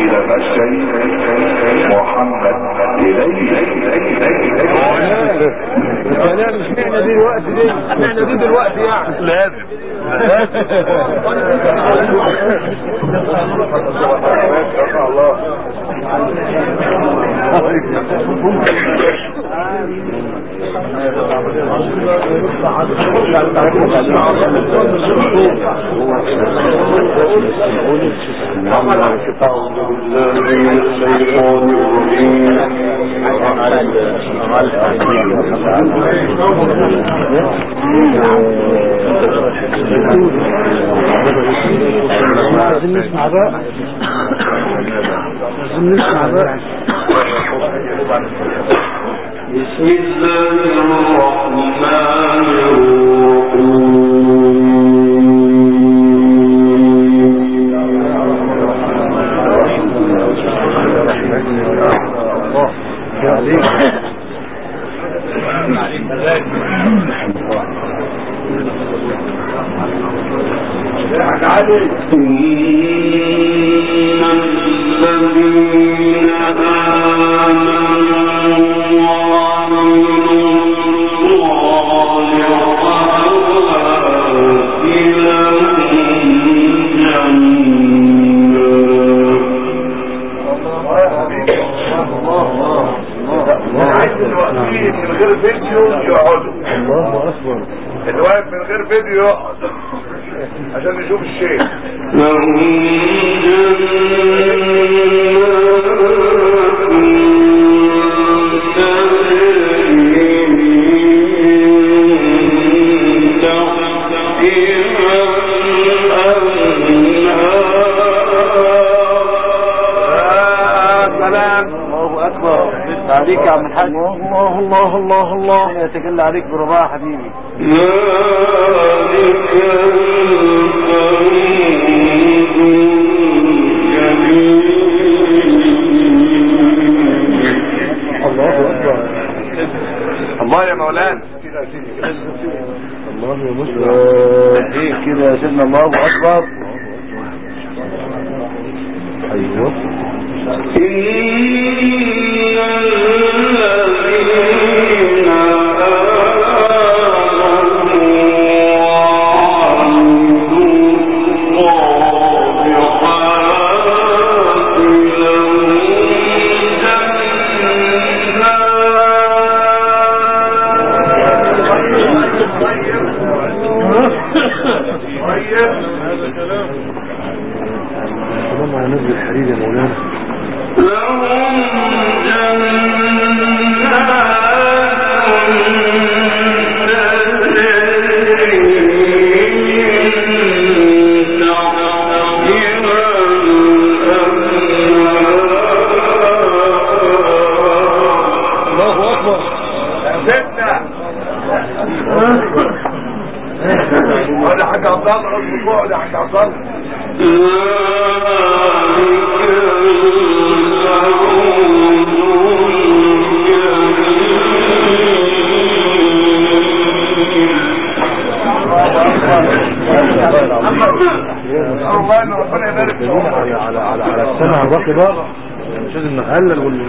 إلى الشيء محمد إليه كلام اشمعنى دي الوقت دي اشمعنى دي دلوقتي يعني لازم أعوذ بالله من الشيطان عايزين نسمع بقى عايزين نسمع بقى بسم الله الرحمن إن الذين آمنوا وعملوا الصالحات لهم عايز الواقفين من غير فيديو يقعدوا الله اكبر اللي واقف من غير فيديو يقعد عشان نشوف الشيء لهم سلام الله اكبر عليك يا عم الحاج الله الله الله الله يتجلى عليك برضاه يا حبيبي الله اكبر الله يا مولانا الله يا مسلم ايه كده يا سيدنا الله اكبر ايوه كلام على نزل الحرير يا مولانا الله اكبر ستة اقعد يا حاج عبد الله اصبر اقعد يا حاج عبد الله الله ان ربنا يبارك في دليل على عمرك على على على السمع الراقي بقى مش لازم نقلل وال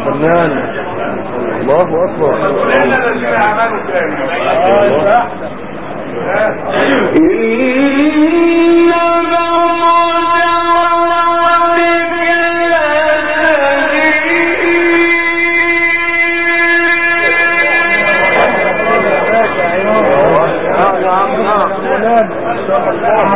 فنان الله اكبر لنا الذين اعملوا كامل نعم نعم نعم فنان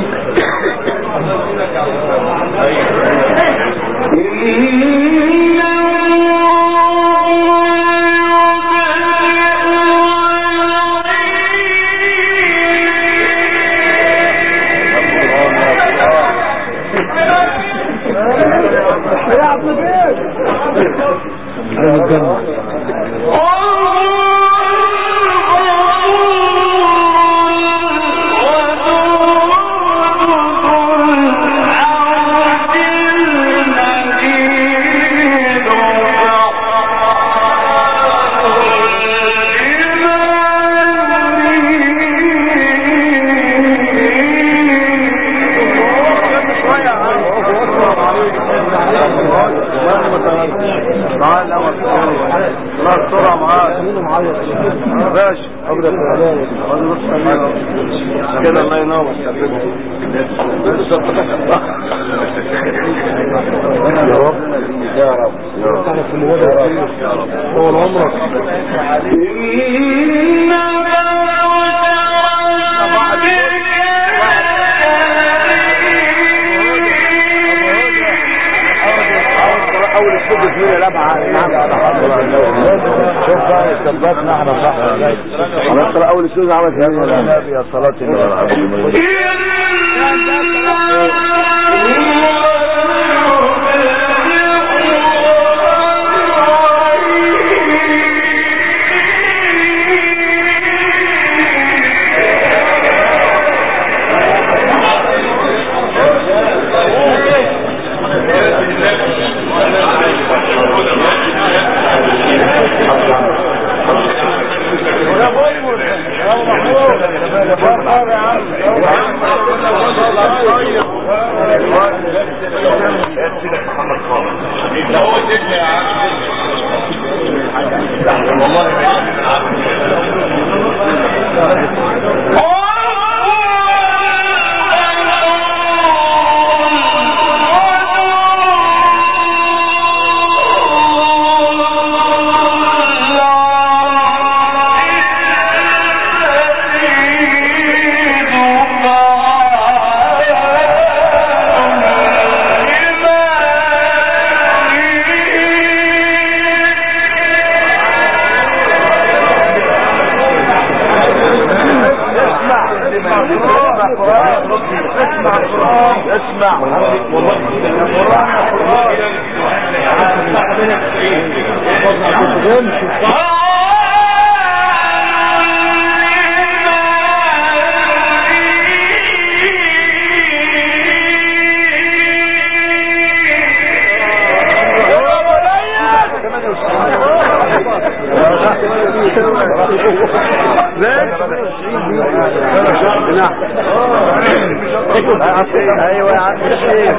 يا عبد البيت الجنة تعال الاول خلاص بسرعه معاك باشا ابدا كده الله ينور يا رب يا رب يا رب يا رب طول عمرك اول الصبح فينا لبعة شوف بقى استبدلنا احنا صح خلاص اول السوق عمل فينا النبي يا صلاة الله اسمع ايوه يا عم الشيخ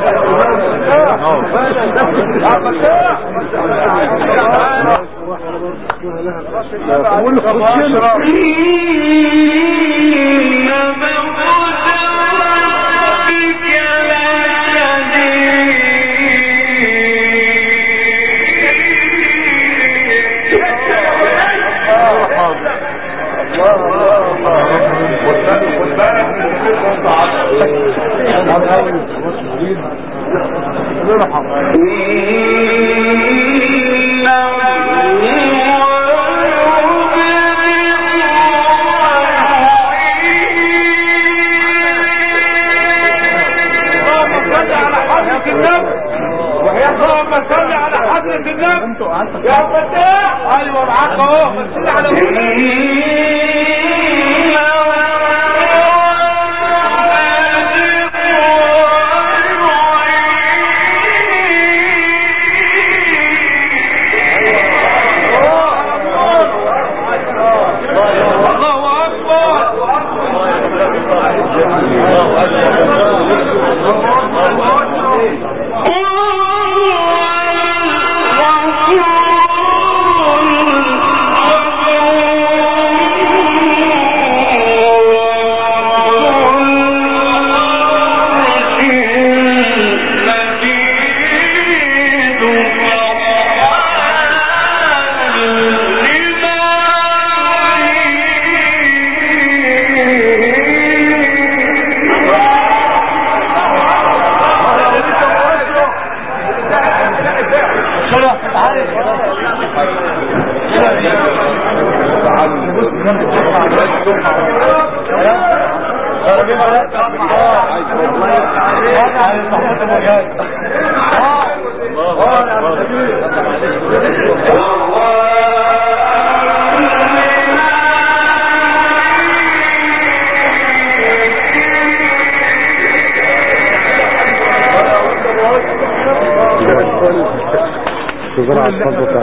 يا فتاح ايوه معاك اهو بس اللي على الله اكبر Oh, تزرع الفضة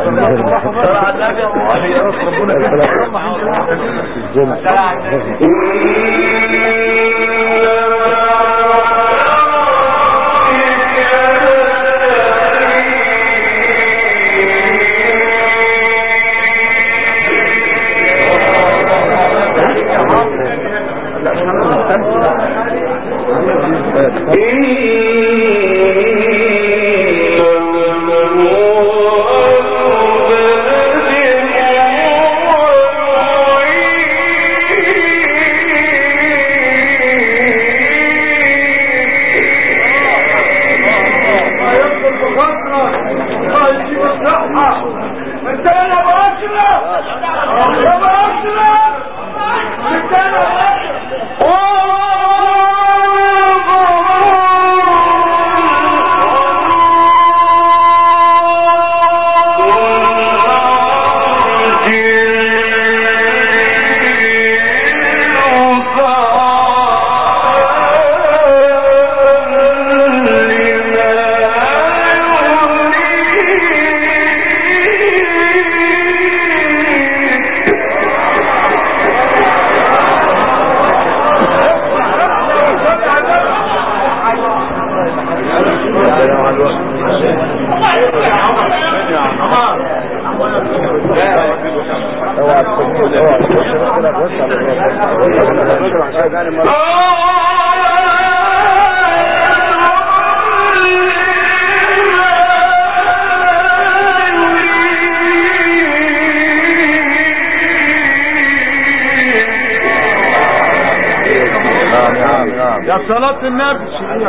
يا صلاة النبي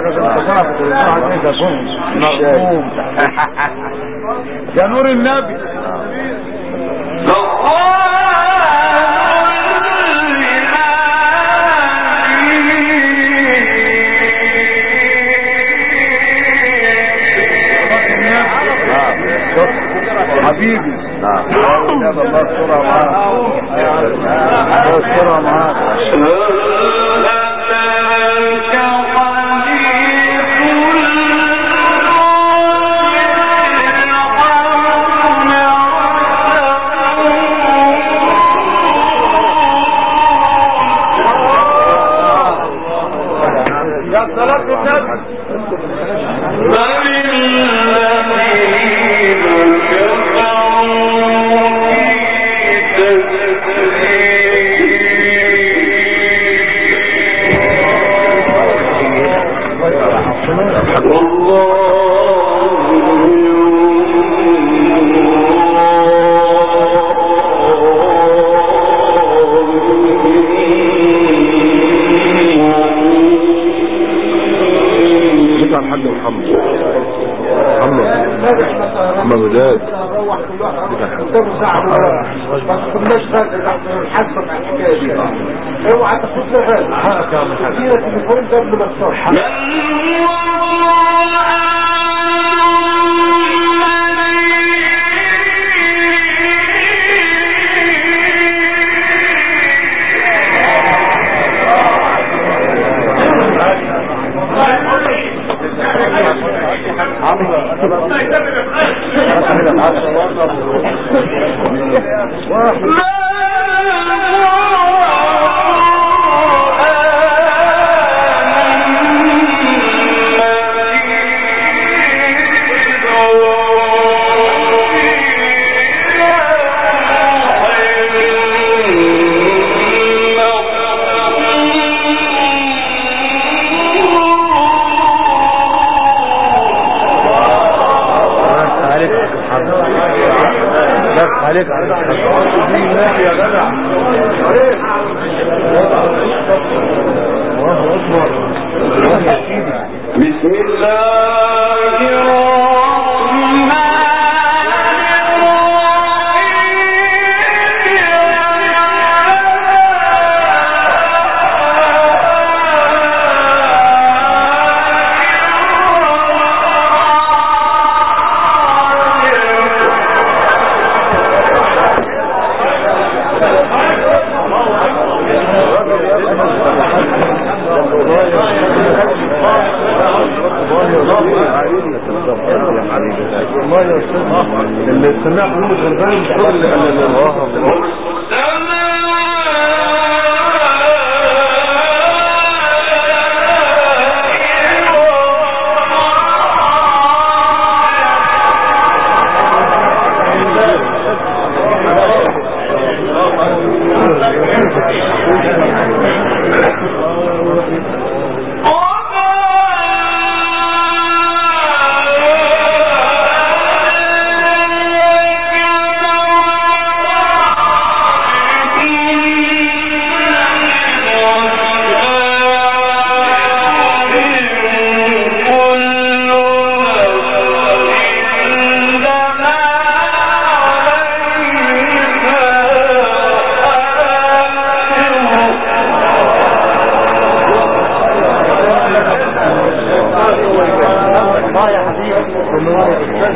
مغموم يا نور النبي حبيبي نعم الله الصورة معاك الله الصورة معاك يا صلاة النبي جيت عن حد محمد محمد محمد وداد جيت عن اوعى تاخد لها حقك يا تليفون قبل ما تصح عليك يا جدع بسم الله الرحمن الرحيم الله يا استاذ اللي سمع محمد غربان الشغل اللي الله الله الله يا حبيبي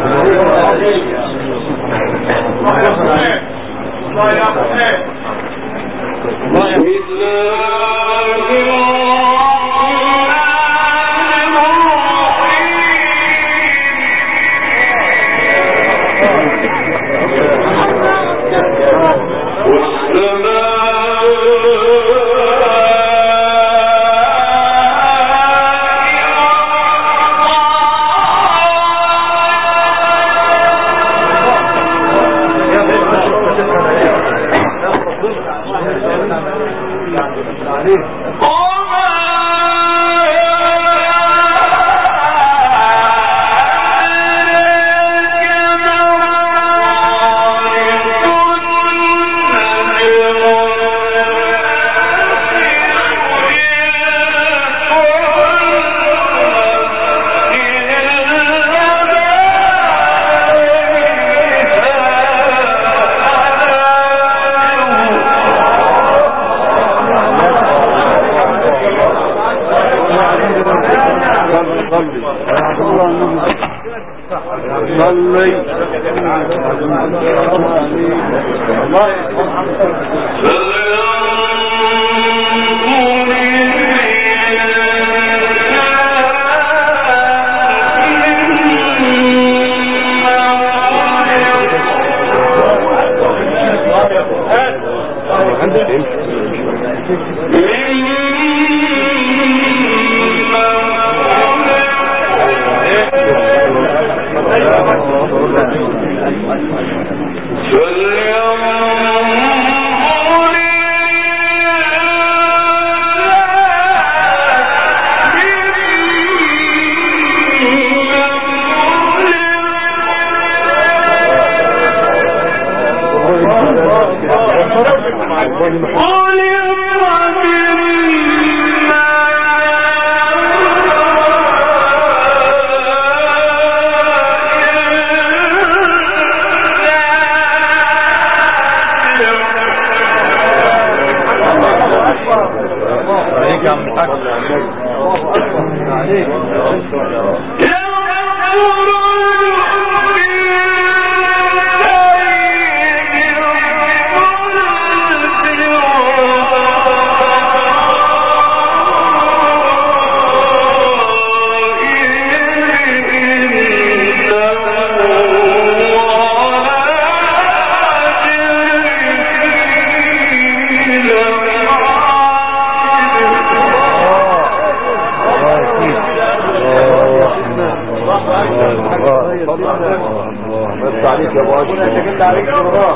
بس عليك يا ابو اشرف عليك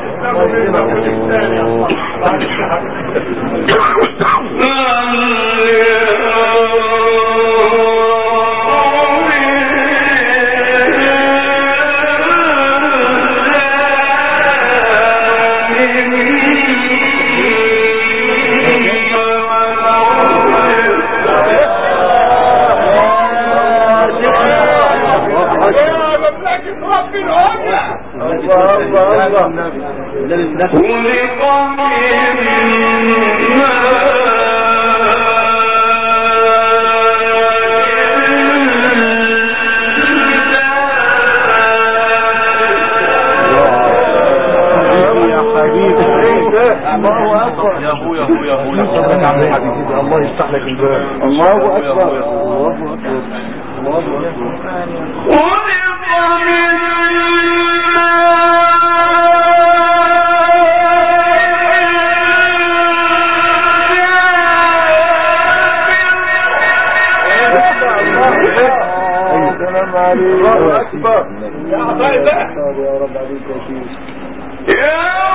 الله اكبر يا ابويا ابويا ابويا صدرك عم حبيبي الله يفتح لك الباب الله اكبر الله اكبر السلام عليكم الله أكبر يا عطاء بقى. يا رب عليك يا شيخ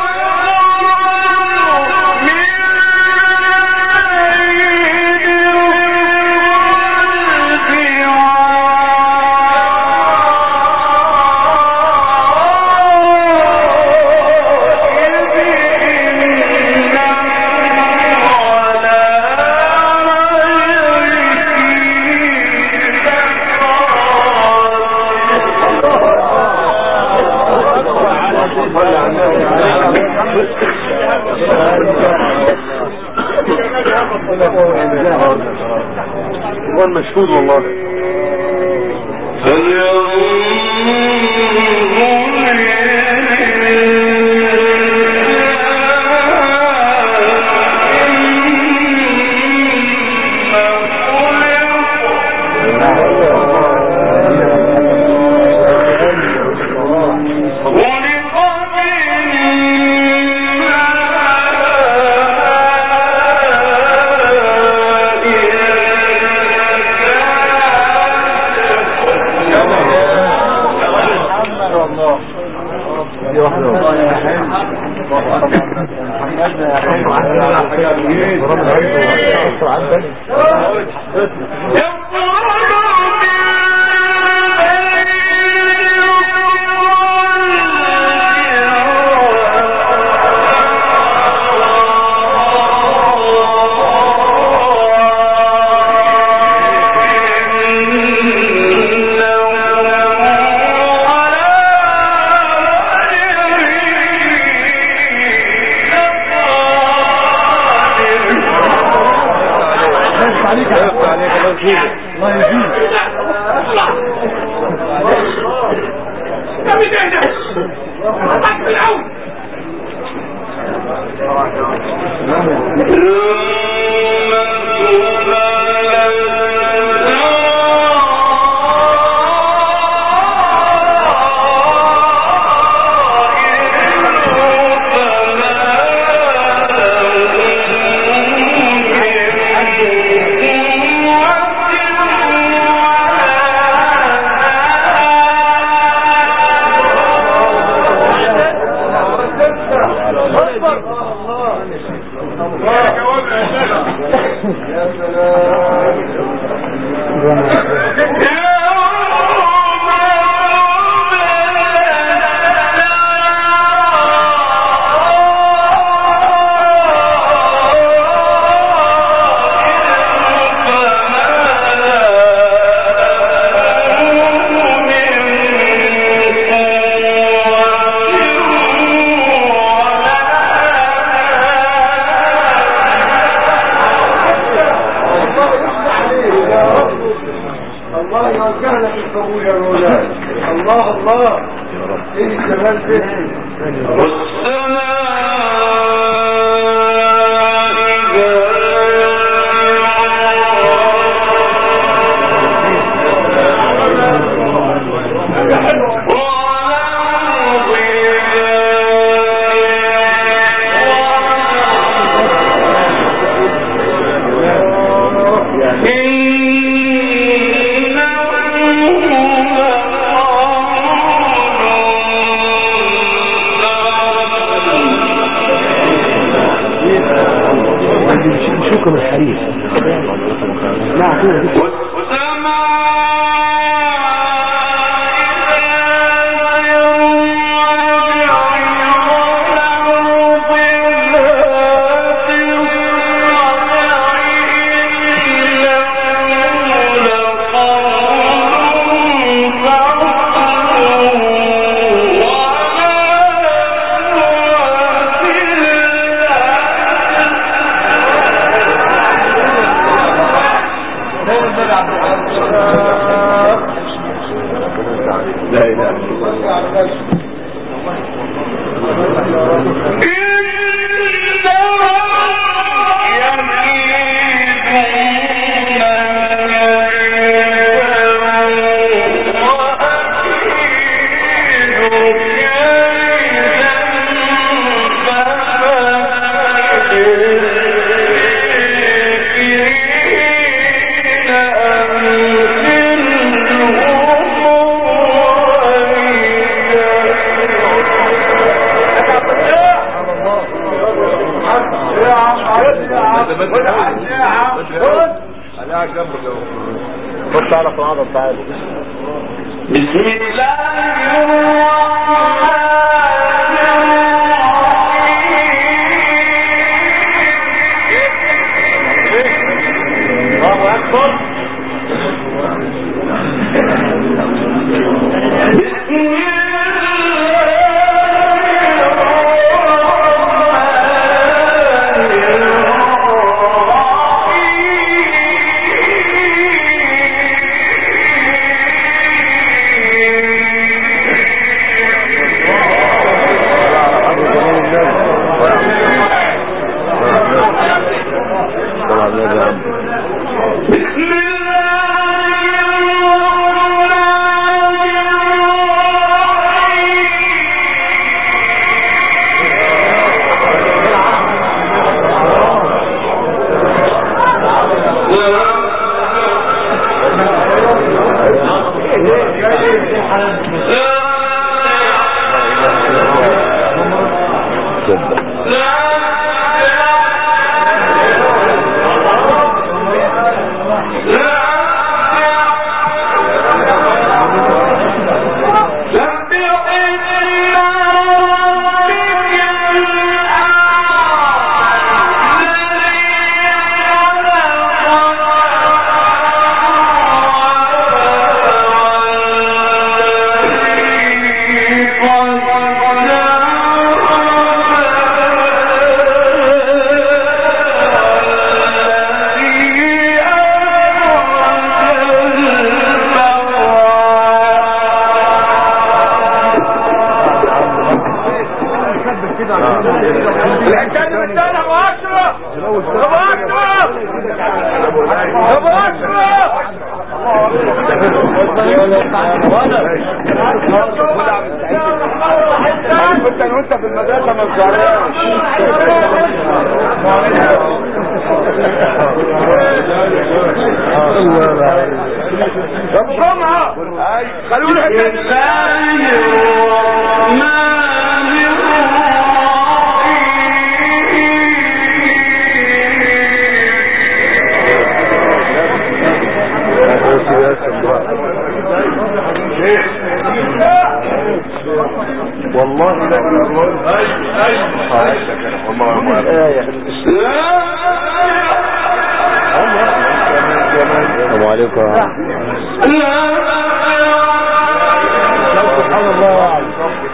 هو المشهود والله دي واحدة عليك عليك الله يجزيك الله يجزيك الله يوجهنا في القبول يا مولانا الله الله ايه الجمال ده شوكم الحرير نعم لا اله الا الله يمينون خش على قناعة تعالى بسم الله الرحمن الله اكبر طبعا النبي يا عم صدق الحكايه والتاني ابو اشرف ابو اشرف ابو اشرف كنت انا وانت في المدرسه ما طب جمعه خلونا والله لا السلام عليكم سبحان الله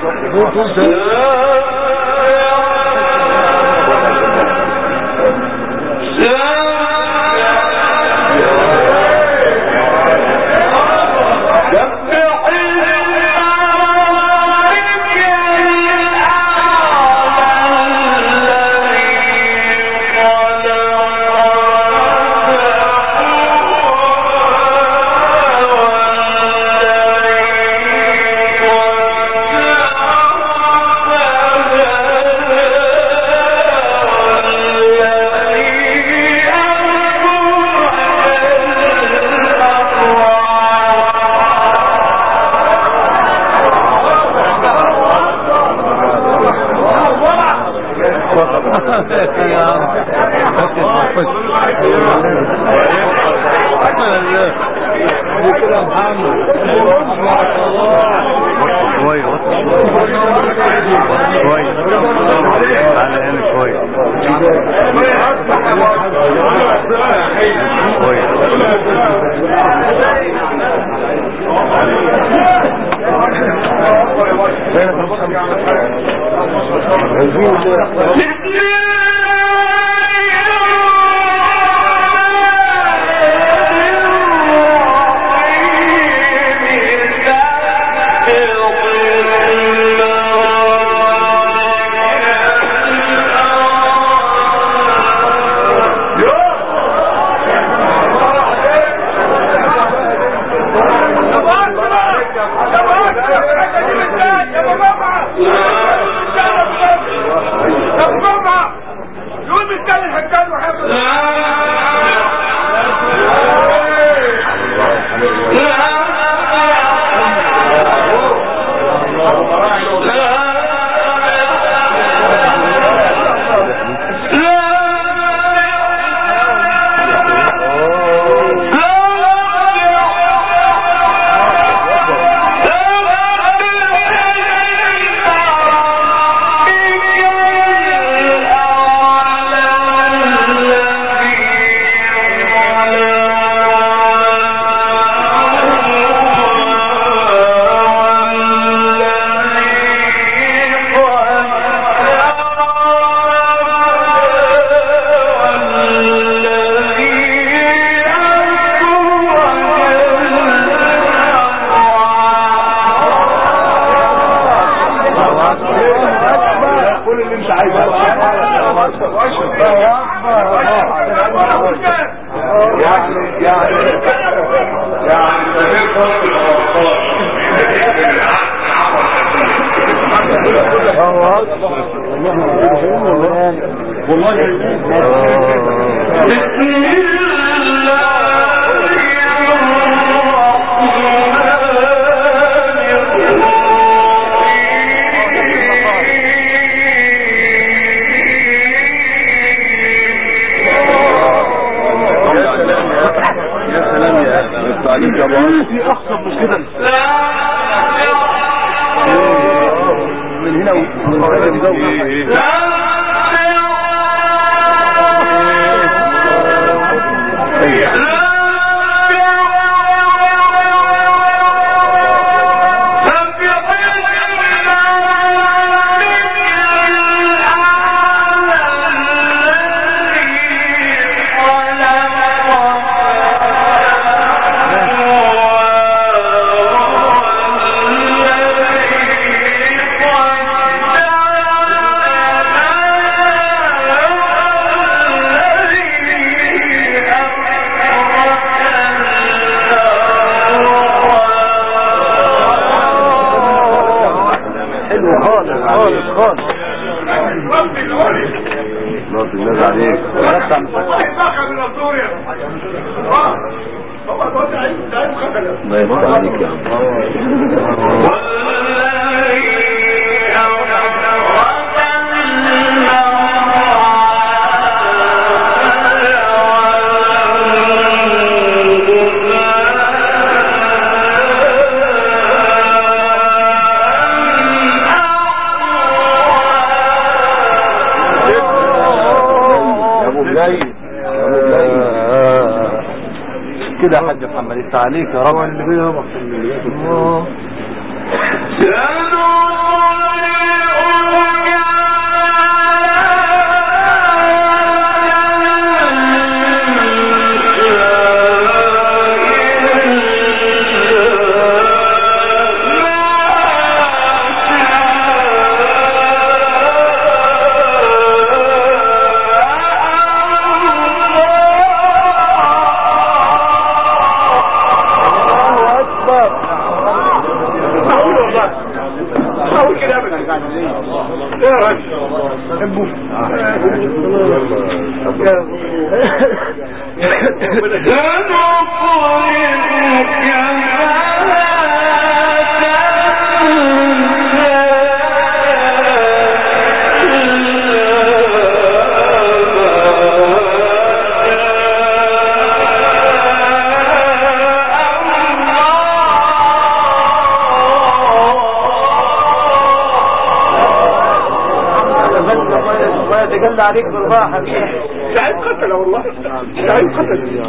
شوية شوية تعالى هنا شوية شوية لا يا سلام يا بس عليك يا ابو في احسن من كده من هنا ومن هنا حلو خالص خالص خالص الله الناس عليك الله يفتح عليك يا ابو جاي ابو جاي كده يا حاج محمد يفتح عليك يا رب اللي بيهرب الله اكبر الله يتجلى عليك بالراحه سعيد قتل والله سعيد قتل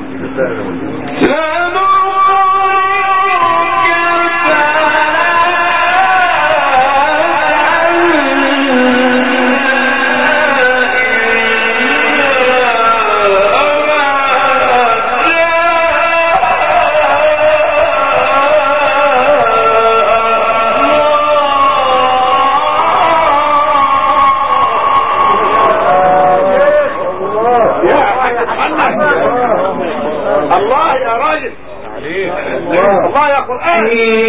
الله يا راجل الله يا قرآن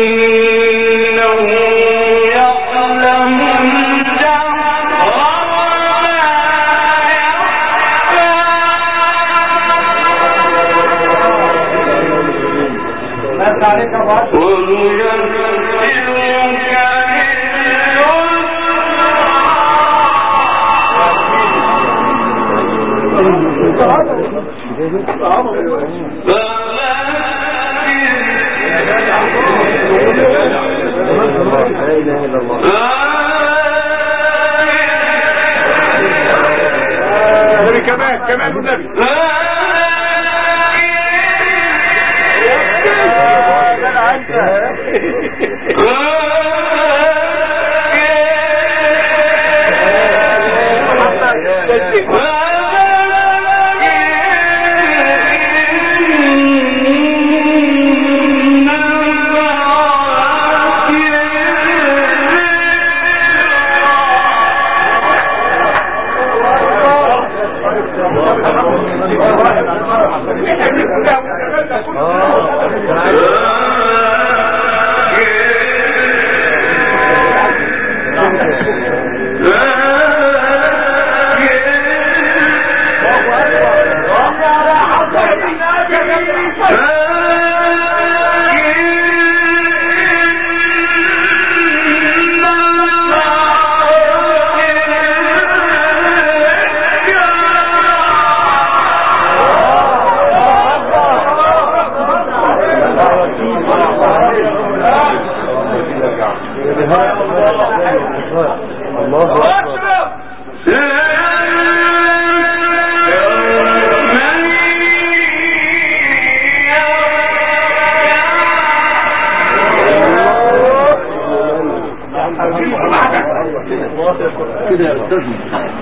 لا اله الا الله النبي كمان كمان النبي الله اكبر كده يا استاذنا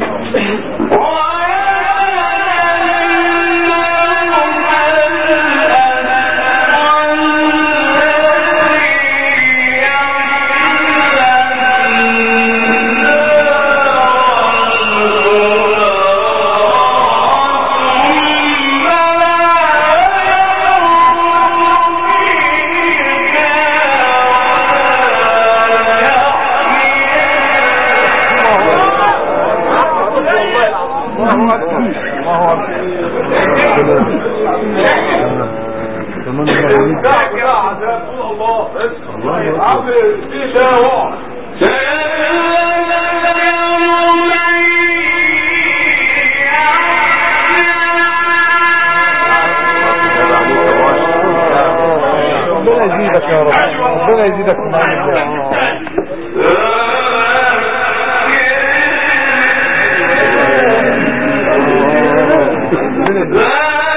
كمان المغرب ربنا يزيدك يا رب ربنا يزيدك من عمل الله ربنا يزيدك.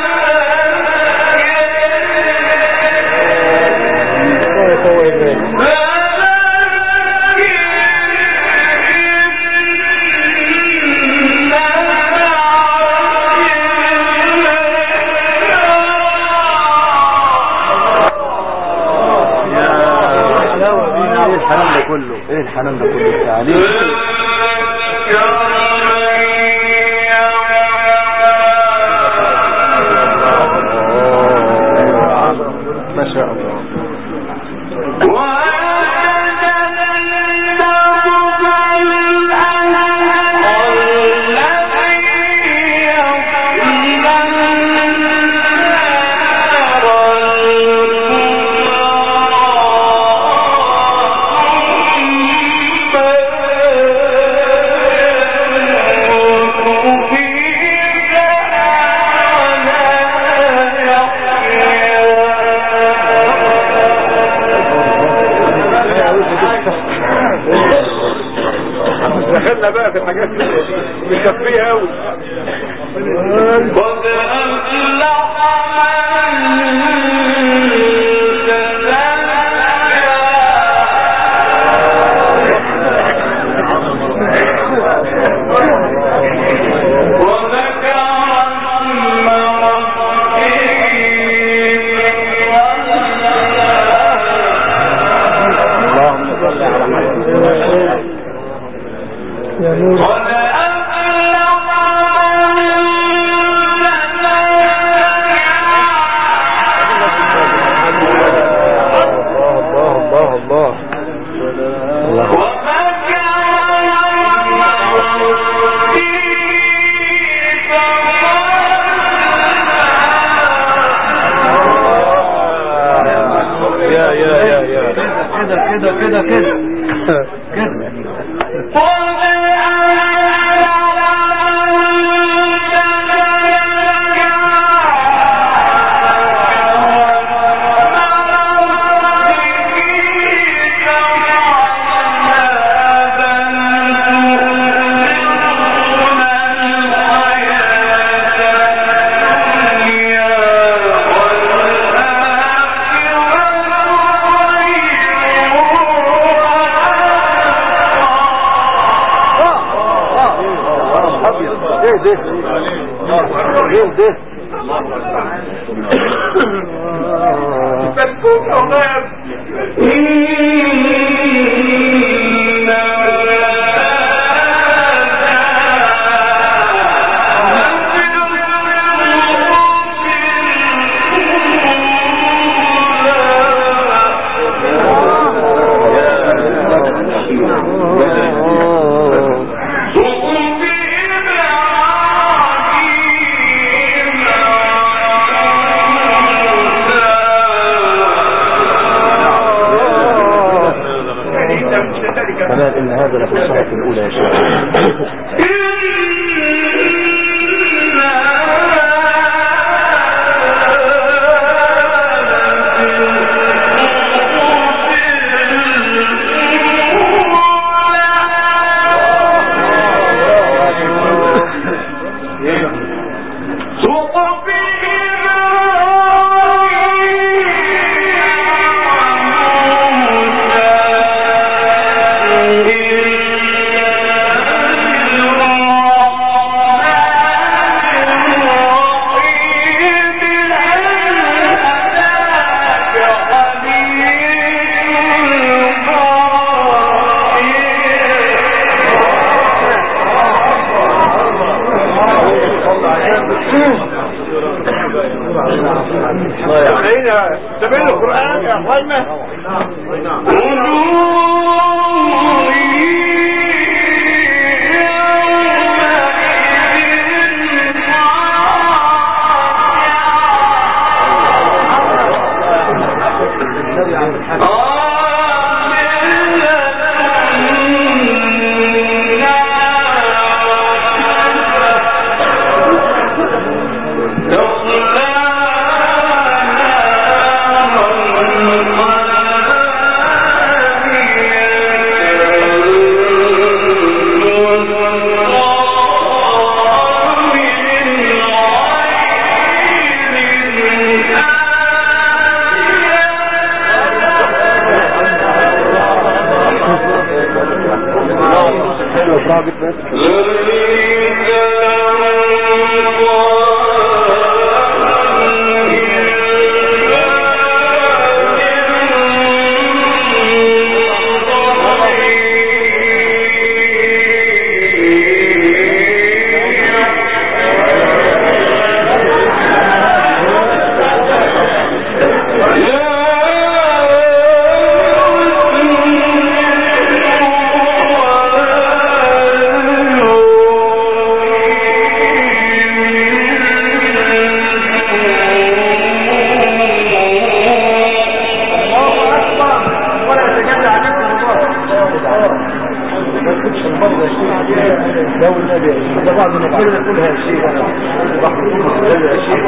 الله يطول بالك. ايه الحنان ده كله ايه الحنان ده كله التعليم ما شاء الله دخلنا بقى في الحاجات مكفيه قوي اللهم صل على محمد يا نور الله الله الله الله يا يا يا يا كده كده كده كده كده ابيض ايه ده ايه ده كمان ان هذا لفي الصحف الاولى يا شيخ Thank you. راجل بس لو النبي ده بعض من كل كل هذا الشيء راح يكون هذا الشيء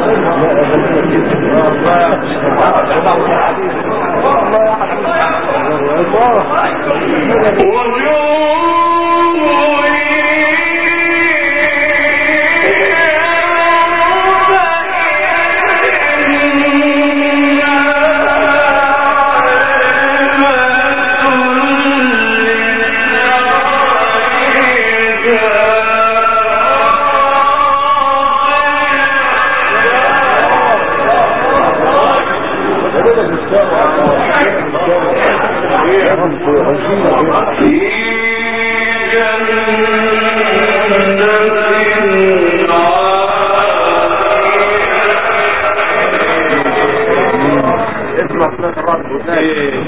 اسمع صلاة الرب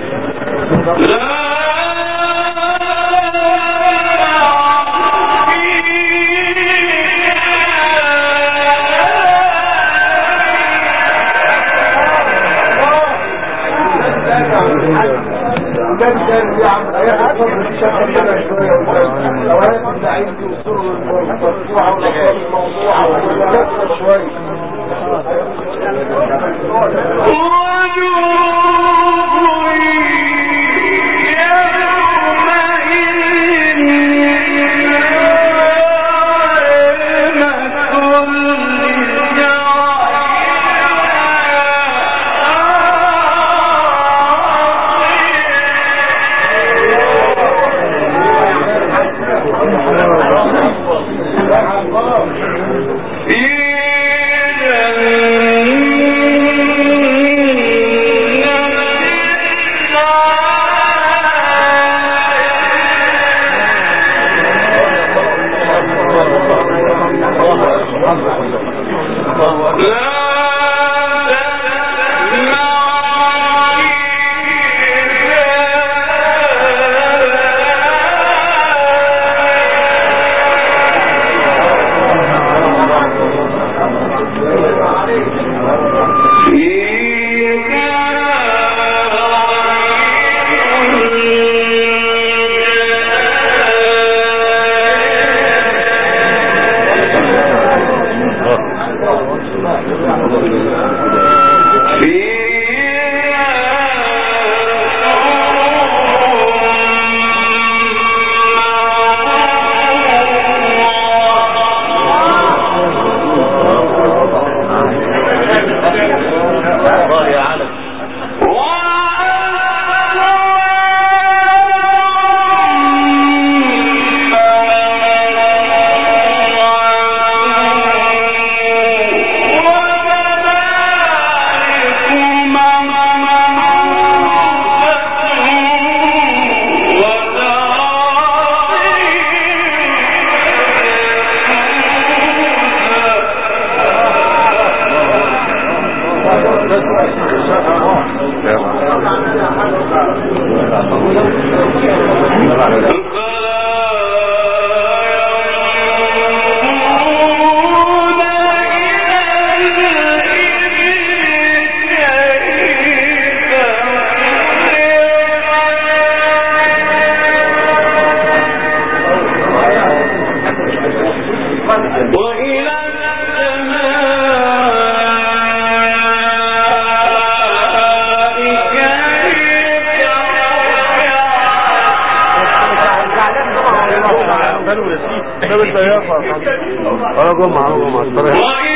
انا جمعة انا جمعة استريح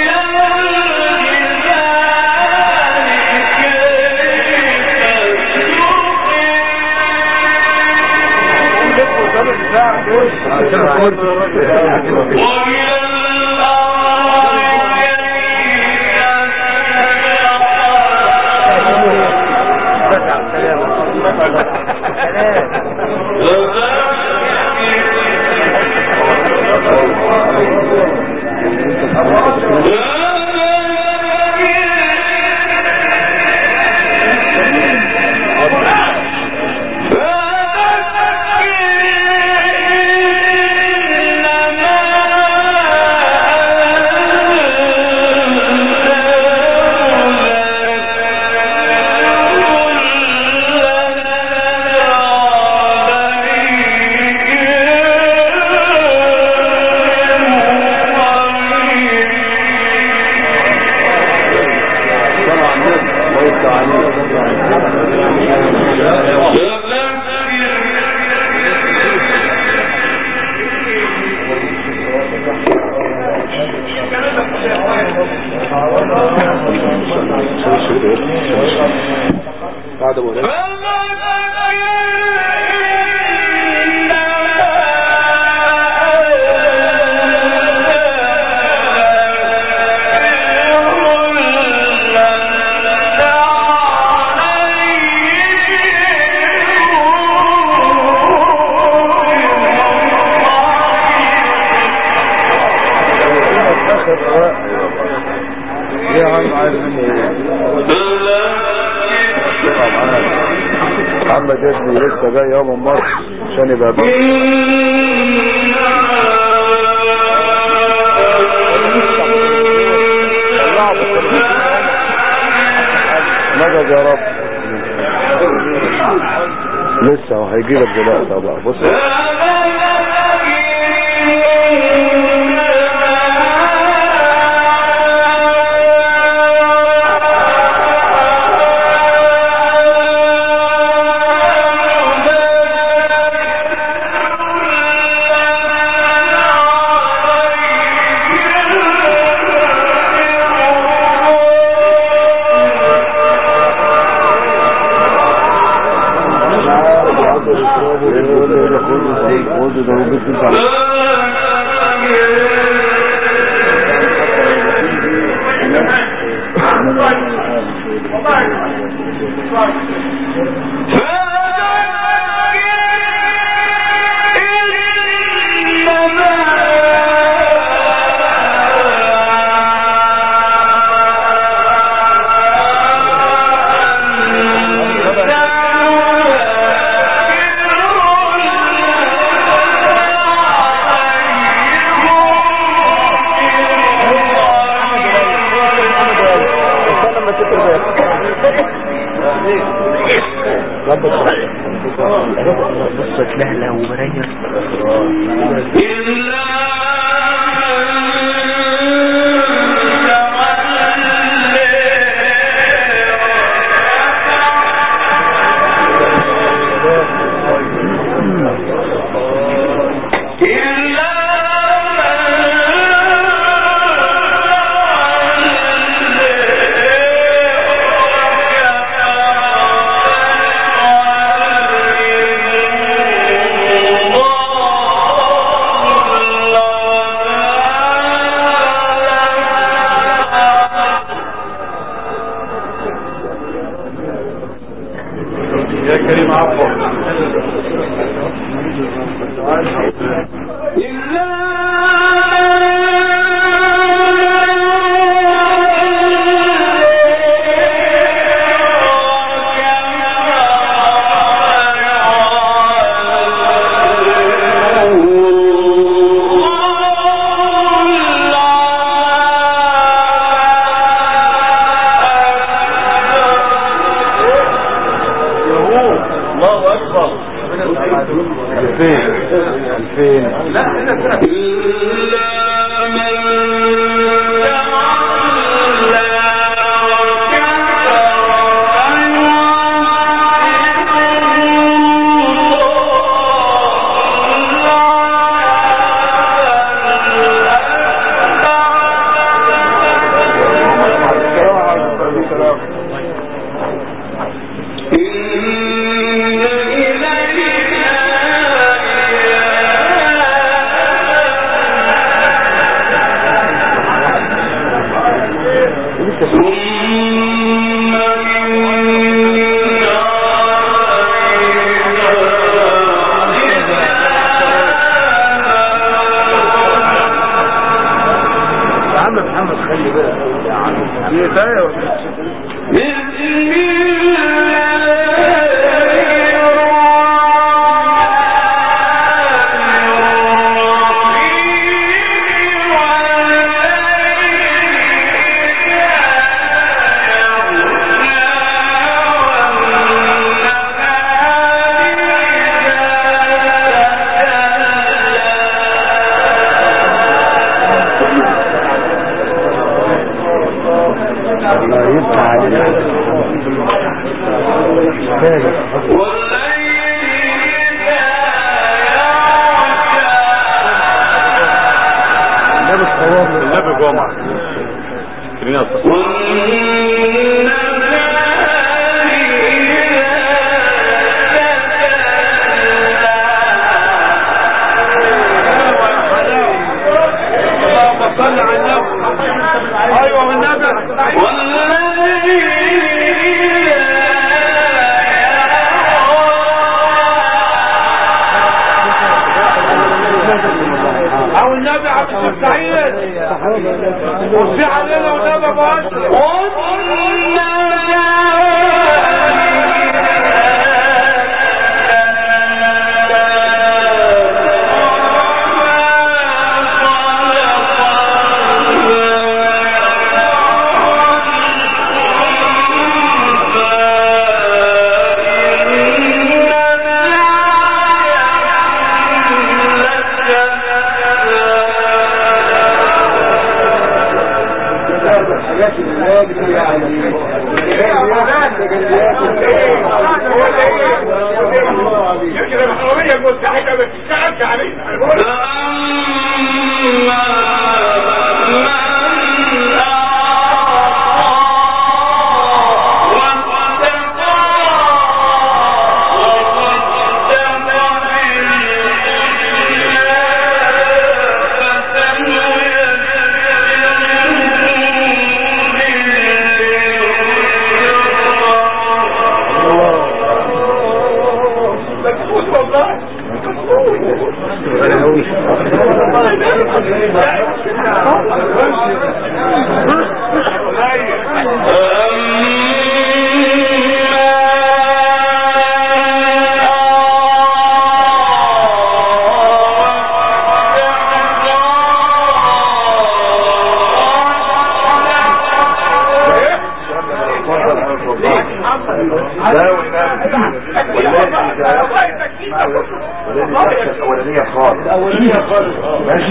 وإلى بعد مولانا يا عم عايز مني ايه محمد ابني لسه جاي يابا من مصر عشان يبقى بقى. مدد يا رب لسه هو هيجي لك دلوقتي بقى بص بصت لهلة ومرير يا كريم عفوا الله اكبر الفين الفين إن إلينا الله يفتح عليك ده مش حوار النبي جمعة خلينا نتصل اللهم صل على النبي ايوه والنبي او النبي عبد السعيد وصي علينا والنبي ابو اشرف يمكن الحرامية المستحقة ما تشتغلش علينا مكسوس والله الأولانية خالص الأولية خالص ماشي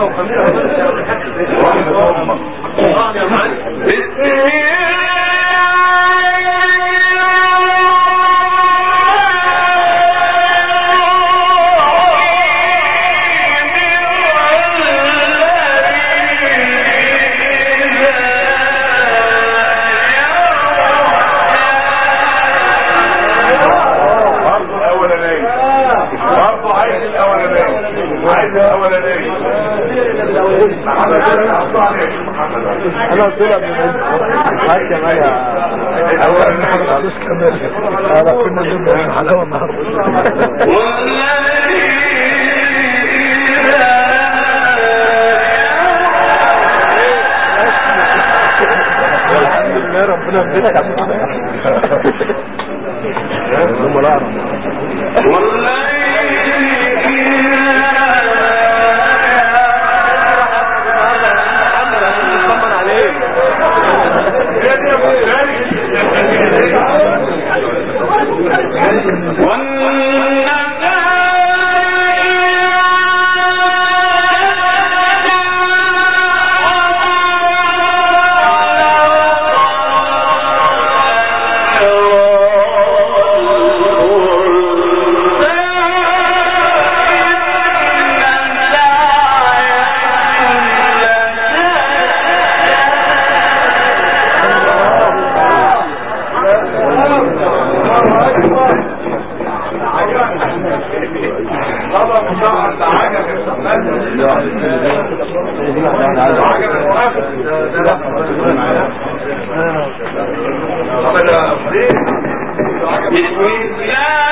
رحمة أمك برضه الأولانية برضه عايز الأولانية عايز الأولانية محمد حطوا عليك محمد أنا قلت لها من هاي كمان يا أول محمد كمان أنا كنا نجيب حلاوة النهاردة الحمد لله ربنا يبارك هم لا بسم الله